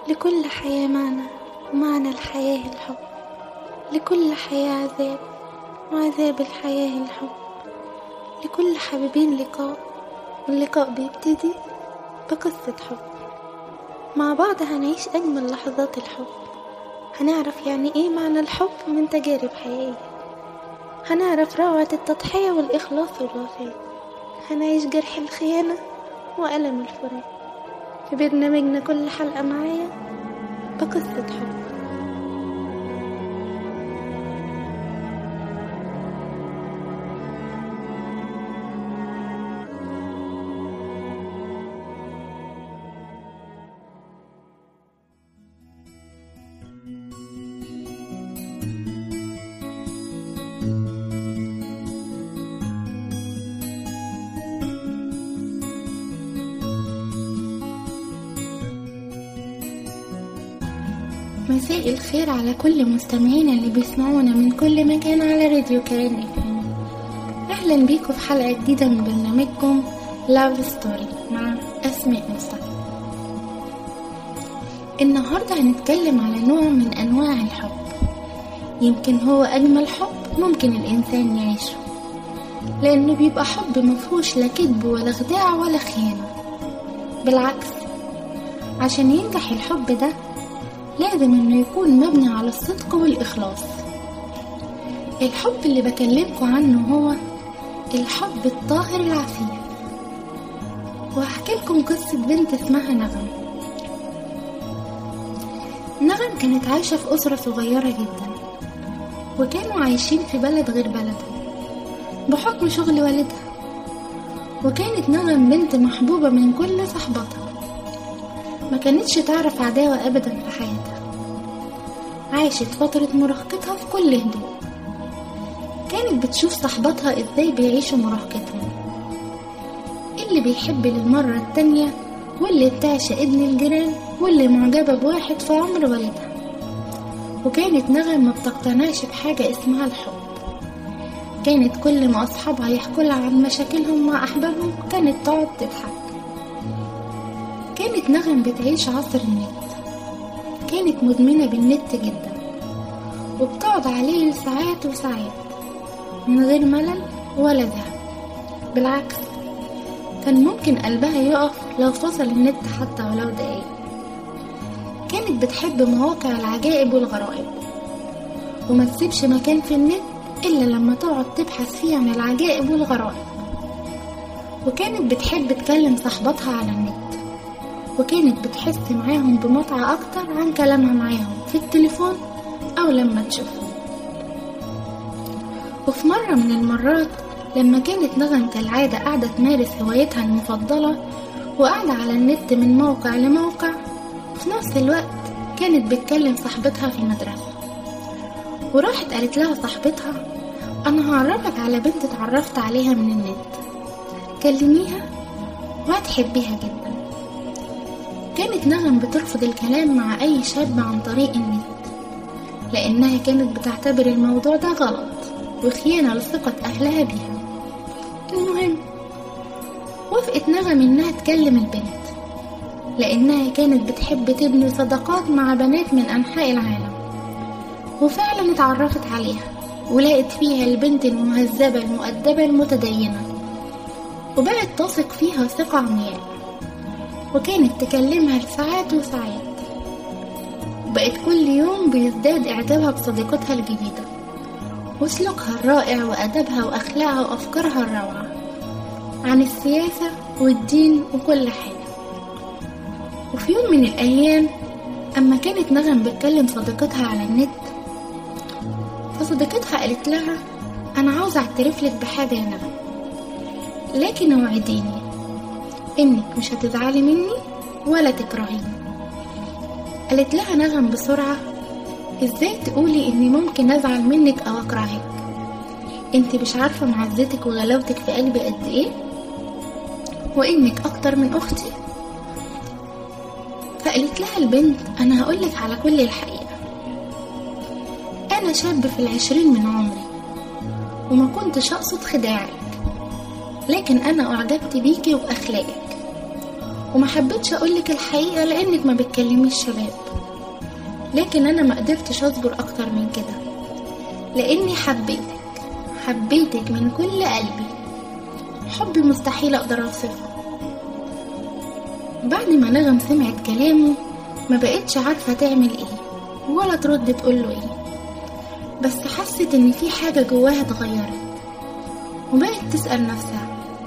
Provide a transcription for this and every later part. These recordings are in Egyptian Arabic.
لكل حياة معنى ومعنى الحياة الحب لكل حياة عذاب وعذاب الحياة الحب لكل حبيبين لقاء واللقاء بيبتدي بقصة حب مع بعض هنعيش أجمل لحظات الحب هنعرف يعني إيه معنى الحب من تجارب حقيقية هنعرف روعة التضحية والإخلاص والوفاء هنعيش جرح الخيانة وألم الفراق في برنامجنا كل حلقة معايا بقصة حب مساء الخير على كل مستمعينا اللي بيسمعونا من كل مكان على راديو كيان اف اهلا بيكم في حلقة جديدة من برنامجكم لاف ستوري مع اسماء مصطفى النهاردة هنتكلم على نوع من انواع الحب يمكن هو اجمل حب ممكن الانسان يعيشه لانه بيبقى حب مفهوش لا كذب ولا خداع ولا خيانة بالعكس عشان ينجح الحب ده لازم انه يكون مبني على الصدق والاخلاص الحب اللي بكلمكم عنه هو الحب الطاهر العفيف وهحكي لكم قصة بنت اسمها نغم نغم كانت عايشة في أسرة صغيرة جدا وكانوا عايشين في بلد غير بلدها بحكم شغل والدها وكانت نغم بنت محبوبة من كل صحباتها ما كانتش تعرف عداوة أبدا في حياتها عاشت فترة مراهقتها في كل هدوء كانت بتشوف صحباتها ازاي بيعيشوا مراهقتهم اللي بيحب للمرة التانية واللي بتعشق ابن الجيران واللي معجبة بواحد في عمر والدها وكانت نغم ما بتقتنعش بحاجة اسمها الحب كانت كل ما أصحابها يحكوا لها عن مشاكلهم مع أحبابهم كانت تقعد تضحك كانت نغم بتعيش عصر النت كانت مدمنة بالنت جدا وبتقعد عليه لساعات وساعات من غير ملل ولا زهق بالعكس كان ممكن قلبها يقف لو فصل النت حتى ولو دقايق كانت بتحب مواقع العجائب والغرائب وما تسيبش مكان في النت إلا لما تقعد تبحث فيه عن العجائب والغرائب وكانت بتحب تكلم صاحباتها على النت وكانت بتحس معاهم بمتعة أكتر عن كلامها معاهم في التليفون أو لما تشوفهم وفي مرة من المرات لما كانت نغم كالعادة قاعدة تمارس هوايتها المفضلة وقاعدة على النت من موقع لموقع في نفس الوقت كانت بتكلم صاحبتها في المدرسة وراحت قالت لها صاحبتها أنا هعرفك على بنت اتعرفت عليها من النت كلميها وهتحبيها جدا كانت نغم بترفض الكلام مع أي شاب عن طريق النت لأنها كانت بتعتبر الموضوع ده غلط وخيانة لثقة أهلها بيها المهم وافقت نغم إنها تكلم البنت لأنها كانت بتحب تبني صداقات مع بنات من أنحاء العالم وفعلا اتعرفت عليها ولقت فيها البنت المهذبة المؤدبة المتدينة وبقت تثق فيها ثقة عمياء وكانت تكلمها لساعات وساعات وبقت كل يوم بيزداد إعجابها بصديقتها الجديدة وسلوكها الرائع وأدبها وأخلاقها وأفكارها الروعة عن السياسة والدين وكل حاجة وفي يوم من الأيام أما كانت نغم بتكلم صديقتها على النت فصديقتها قالت لها أنا عاوزة أعترف لك بحاجة يا نغم لكن اوعديني إنك مش هتزعلي مني ولا تكرهيني قالت لها نغم بسرعة ازاي تقولي اني ممكن ازعل منك او اكرهك انت مش عارفة معزتك وغلاوتك في قلبي قد ايه وانك اكتر من اختي فقالت لها البنت انا هقولك على كل الحقيقة انا شاب في العشرين من عمري وما كنتش اقصد خداعك لكن انا اعجبت بيكي وباخلاقك وما حبيتش أقولك الحقيقة لأنك ما بتكلميش شباب لكن أنا ما قدرتش أصبر أكتر من كده لأني حبيتك حبيتك من كل قلبي حب مستحيل أقدر أوصفه بعد ما نغم سمعت كلامه ما بقتش عارفة تعمل ايه ولا ترد تقوله ايه بس حست ان في حاجة جواها اتغيرت وبقت تسأل نفسها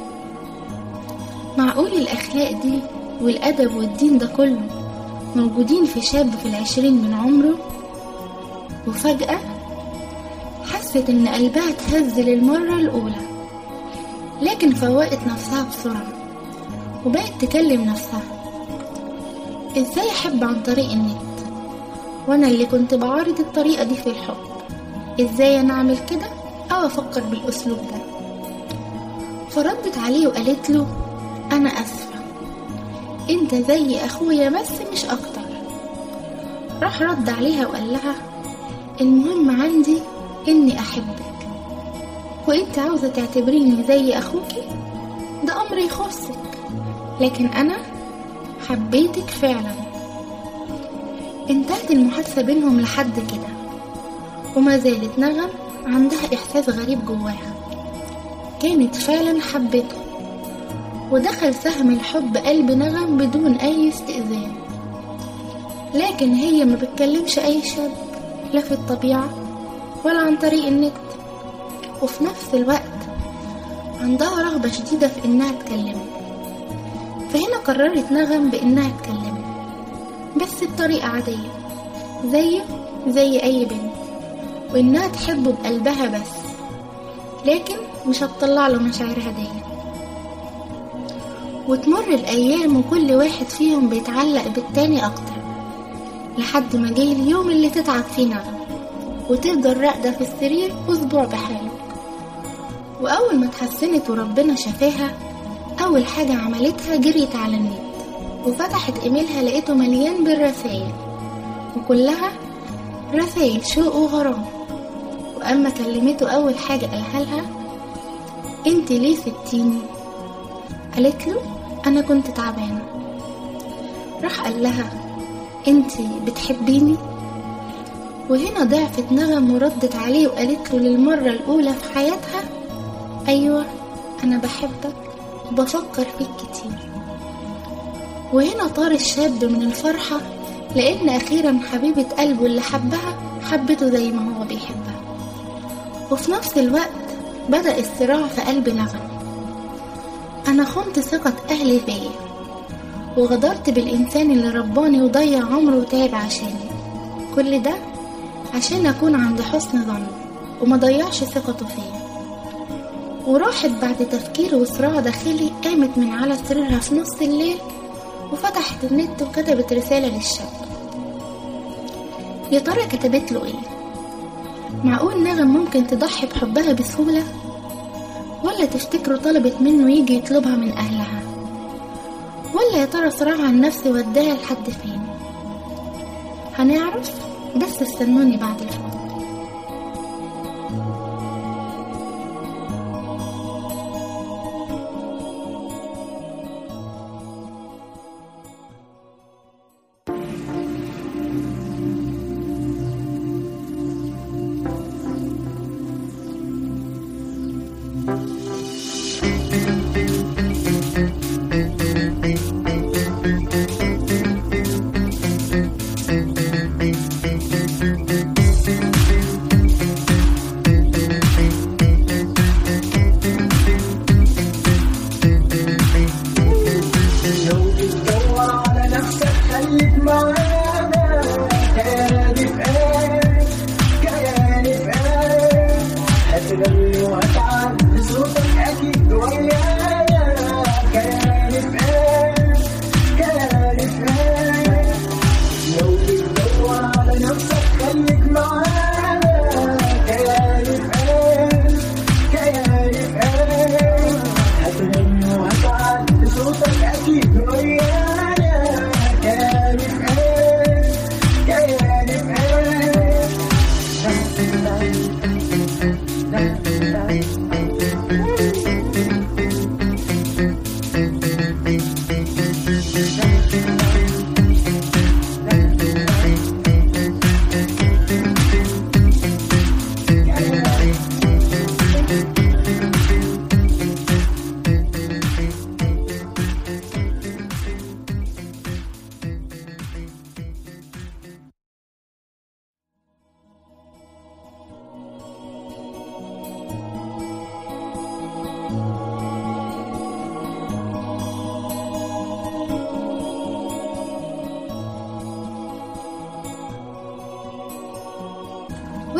معقول الأخلاق دي والأدب والدين ده كله موجودين في شاب في العشرين من عمره وفجأة حست إن قلبها اتهز للمرة الأولى لكن فوقت نفسها بسرعة وبقت تكلم نفسها ازاي احب عن طريق النت وانا اللي كنت بعارض الطريقة دي في الحب ازاي انا اعمل كده او افكر بالاسلوب ده فردت عليه وقالت له انا اسفة انت زي اخويا بس مش اكتر راح رد عليها وقال لها المهم عندي اني احبك وانت عاوزة تعتبريني زي اخوكي ده امر يخصك لكن انا حبيتك فعلا انتهت المحادثة بينهم لحد كده وما زالت نغم عندها إحساس غريب جواها كانت فعلا حبته ودخل سهم الحب قلب نغم بدون أي استئذان لكن هي ما بتكلمش أي شاب لا في الطبيعة ولا عن طريق النت وفي نفس الوقت عندها رغبة شديدة في إنها تكلمه فهنا قررت نغم بإنها تكلمه بس بطريقة عادية زيه زي أي بنت وإنها تحبه بقلبها بس لكن مش هتطلع له مشاعرها دي وتمر الأيام وكل واحد فيهم بيتعلق بالتاني أكتر لحد ما جه اليوم اللي تتعب فيه نغم وتفضل راقدة في السرير أسبوع بحاله وأول ما اتحسنت وربنا شفاها أول حاجة عملتها جريت على النت وفتحت إيميلها لقيته مليان بالرسايل وكلها رسايل شوق وغرام وأما كلمته أول حاجة قالها لها انت ليه سبتيني قالت له أنا كنت تعبانة راح قال لها انت بتحبيني وهنا ضعفت نغم وردت عليه وقالت له للمرة الأولى في حياتها أيوة أنا بحبك وبفكر فيك كتير وهنا طار الشاب من الفرحة لأن أخيرا حبيبة قلبه اللي حبها حبته زي ما هو بيحبها وفي نفس الوقت بدأ الصراع في قلب نغم أنا خنت ثقة أهلي فيا وغدرت بالإنسان اللي رباني وضيع عمره وتعب عشاني كل ده عشان أكون عند حسن ظنه وما ضيعش ثقته فيا وراحت بعد تفكير وصراع داخلي قامت من على سريرها في نص الليل وفتحت النت وكتبت رسالة للشاب يا ترى كتبت له ايه معقول نغم ممكن تضحي بحبها بسهولة ولا تفتكره طلبت منه يجي يطلبها من أهلها ولا يا ترى صراعها النفسي وداها لحد فين هنعرف بس استنوني بعد الفاضل لو بتدور على نفسك خليك معانا كياني في ايه كياني في ايه هتغني وهتعد صوتك اكيد ويانا كياني في ايه كياني في ايه لو بتدور على نفسك خليك معانا كياني في ايه كياني في ايه هتغني وهتعد صوتك اكيد ويانا كياني في ايه كياني في ايه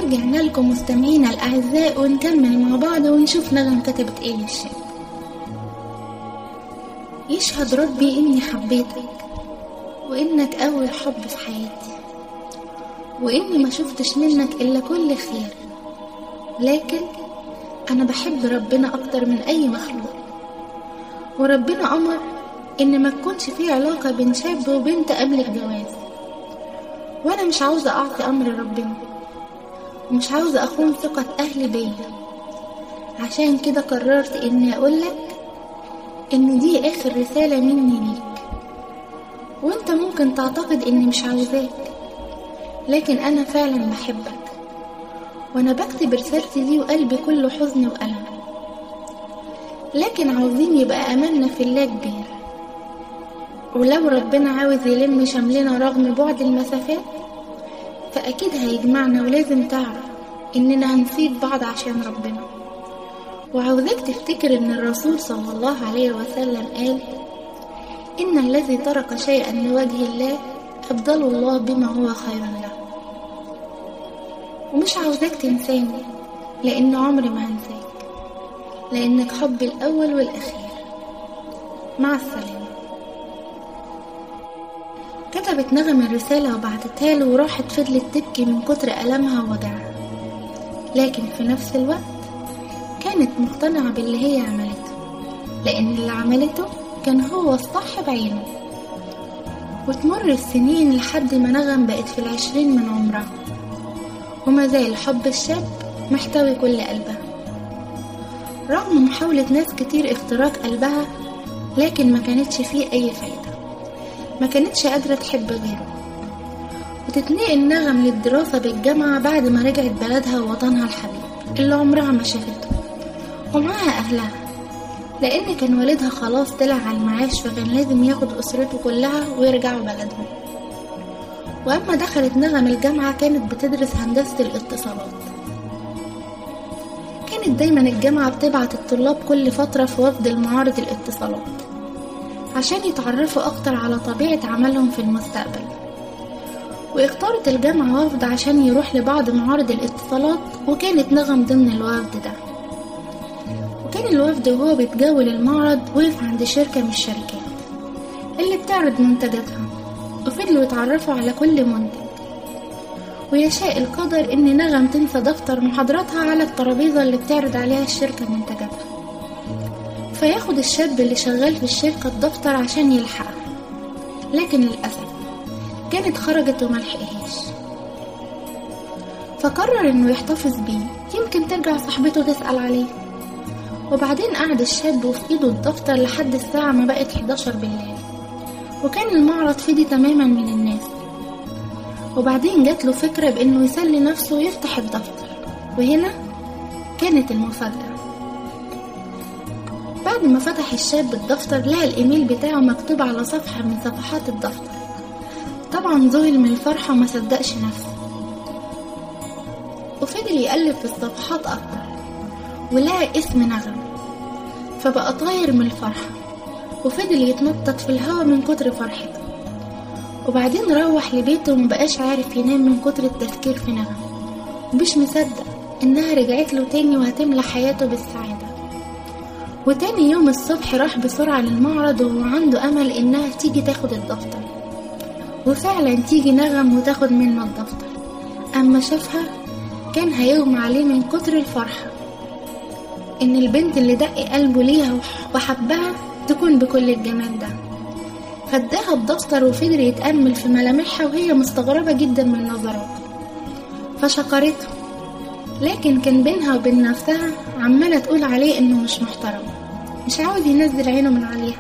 ورجعنا لكم مستمعينا الأعزاء ونكمل مع بعض ونشوف نغم كتبت ايه للشاب يشهد ربي إني حبيتك وإنك أول حب في حياتي وإني ما شفتش منك إلا كل خير لكن أنا بحب ربنا أكتر من أي مخلوق وربنا أمر إن ما تكونش في علاقة بين شاب وبنت قبل الجواز وأنا مش عاوزة أعطي أمر ربنا ومش عاوزة أخون ثقة أهلي بيا عشان كده قررت إني أقولك إن دي آخر رسالة مني ليك وإنت ممكن تعتقد إني مش عاوزاك لكن أنا فعلا بحبك وأنا بكتب رسالتي دي وقلبي كله حزن وألم لكن عاوزين يبقى أملنا في الله كبير ولو ربنا عاوز يلم شملنا رغم بعد المسافات فأكيد هيجمعنا ولازم تعرف إننا هنسيب بعض عشان ربنا وعاوزاك تفتكر إن الرسول صلى الله عليه وسلم قال إن الذي ترك شيئا لوجه الله أبدل الله بما هو خير له ومش عاوزاك تنساني لأن عمري ما هنساك لأنك حبي الأول والأخير مع السلامة كتبت نغم الرسالة وبعتتها له وراحت فضلت تبكي من كتر ألمها ووجعها لكن في نفس الوقت كانت مقتنعة باللي هي عملته لأن اللي عملته كان هو الصح بعينه وتمر السنين لحد ما نغم بقت في العشرين من عمرها وما زال حب الشاب محتوي كل قلبها رغم محاولة ناس كتير اختراق قلبها لكن ما كانتش فيه أي فايدة ما كانتش قادرة تحب غيره وتتنقل نغم للدراسة بالجامعة بعد ما رجعت بلدها ووطنها الحبيب اللي عمرها ما شافته ومعاها أهلها لأن كان والدها خلاص طلع على المعاش فكان لازم ياخد أسرته كلها ويرجعوا بلدهم وأما دخلت نغم الجامعة كانت بتدرس هندسة الاتصالات كانت دايما الجامعة بتبعت الطلاب كل فترة في وفد المعارض الاتصالات عشان يتعرفوا أكتر على طبيعة عملهم في المستقبل واختارت الجامعة وفد عشان يروح لبعض معارض الاتصالات وكانت نغم ضمن الوفد ده وكان الوفد وهو بيتجول المعرض وقف عند شركة من الشركات اللي بتعرض منتجاتها وفضلوا يتعرفوا على كل منتج ويشاء القدر إن نغم تنسى دفتر محاضراتها على الترابيزة اللي بتعرض عليها الشركة منتجاتها فياخد الشاب اللي شغال في الشركة الدفتر عشان يلحقها لكن للأسف كانت خرجت وملحقهاش فقرر انه يحتفظ بيه يمكن ترجع صاحبته تسأل عليه وبعدين قعد الشاب وفي ايده الدفتر لحد الساعة ما بقت 11 بالليل وكان المعرض فضي تماما من الناس وبعدين جات له فكرة بانه يسلي نفسه ويفتح الدفتر وهنا كانت المفاجأة بعد ما فتح الشاب الدفتر لقى الايميل بتاعه مكتوب على صفحة من صفحات الدفتر طبعا ذهل من الفرحة وما صدقش نفسه وفضل يقلب في الصفحات أكتر ولقى اسم نغم فبقى طاير من الفرحة وفضل يتنطط في الهوا من كتر فرحته وبعدين روح لبيته ومبقاش عارف ينام من كتر التفكير في نغم ومش مصدق إنها رجعت له تاني وهتملى حياته بالسعادة وتاني يوم الصبح راح بسرعة للمعرض وهو عنده أمل إنها تيجي تاخد الدفتر وفعلا تيجي نغم وتاخد منه الدفتر أما شافها كان هيغمى عليه من كتر الفرحة إن البنت اللي دق قلبه ليها وحبها تكون بكل الجمال ده فاداها الدفتر وفضل يتأمل في ملامحها وهي مستغربة جدا من نظراته فشكرته لكن كان بينها وبين نفسها عمالة تقول عليه إنه مش محترم مش عاوز ينزل عينه من عليها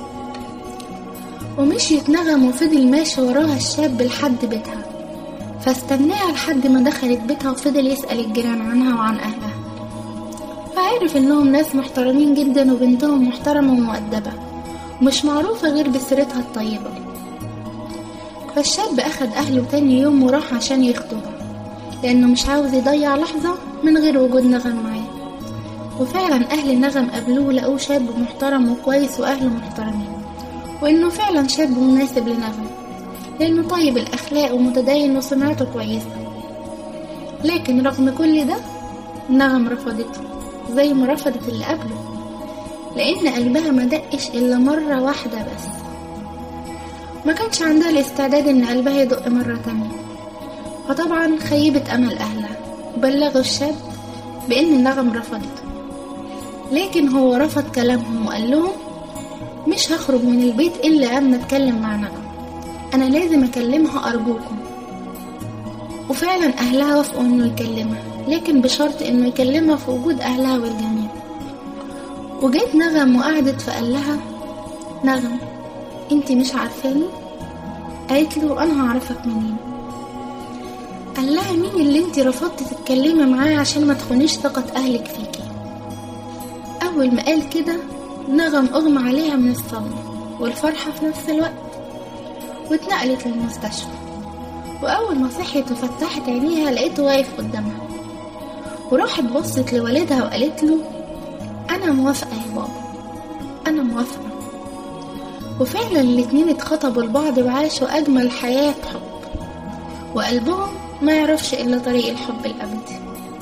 ومشيت نغم وفضل ماشي وراها الشاب لحد بيتها فاستناها لحد ما دخلت بيتها وفضل يسأل الجيران عنها وعن أهلها فعرف إنهم ناس محترمين جدا وبنتهم محترمة ومؤدبة ومش معروفة غير بسيرتها الطيبة فالشاب أخد أهله تاني يوم وراح عشان يخطبها لأنه مش عاوز يضيع لحظة من غير وجود نغم معاه وفعلا أهل نغم قابلوه لقوه شاب محترم وكويس وأهله محترمين وإنه فعلا شاب مناسب لنغم لأنه طيب الأخلاق ومتدين وسمعته كويسة لكن رغم كل ده نغم رفضته زي ما رفضت اللي قبله لأن قلبها ما دقش إلا مرة واحدة بس ما كانش عندها الاستعداد إن قلبها يدق مرة تانية فطبعا خيبت أمل أهلها وبلغوا الشاب بإن النغم رفضته لكن هو رفض كلامهم وقال لهم مش هخرج من البيت إلا أما أتكلم مع نغم أنا لازم أكلمها أرجوكم وفعلا أهلها وافقوا إنه يكلمها لكن بشرط إنه يكلمها في وجود أهلها والجميع وجيت نغم وقعدت فقال لها نغم انتي مش عارفاني قالت له انا هعرفك منين قال لها مين اللي انتي رفضتي تتكلمي معاه عشان ما تخونيش ثقة اهلك فيكي اول ما قال كده نغم اغمى عليها من الصدمة والفرحة في نفس الوقت واتنقلت للمستشفى واول ما صحيت وفتحت عينيها لقيته واقف قدامها وراحت بصت لوالدها وقالت له أنا موافقة يا بابا أنا موافقة وفعلا الاتنين اتخطبوا لبعض وعاشوا أجمل حياة حب وقلبهم ما يعرفش إلا طريق الحب الأبدي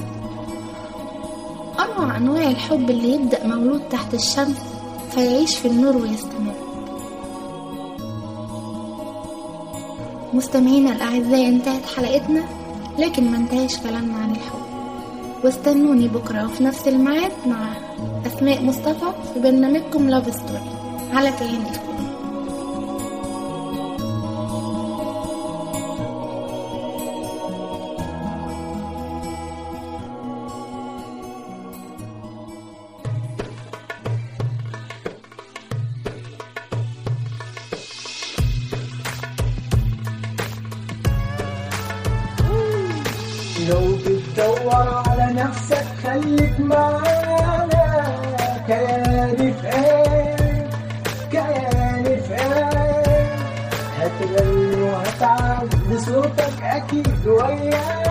أروع أنواع الحب اللي يبدأ مولود تحت الشمس فيعيش في النور ويستمر مستمعينا الأعزاء انتهت حلقتنا لكن ما انتهاش كلامنا عن الحب واستنوني بكرة وفي نفس الميعاد مع أسماء مصطفى في برنامجكم لاف ستوري على كيان إفكار لو بتدور على نفسك خليك معانا كياني في ايه كياني في ايه هتغني وهتعب بصوتك اكيد ويانا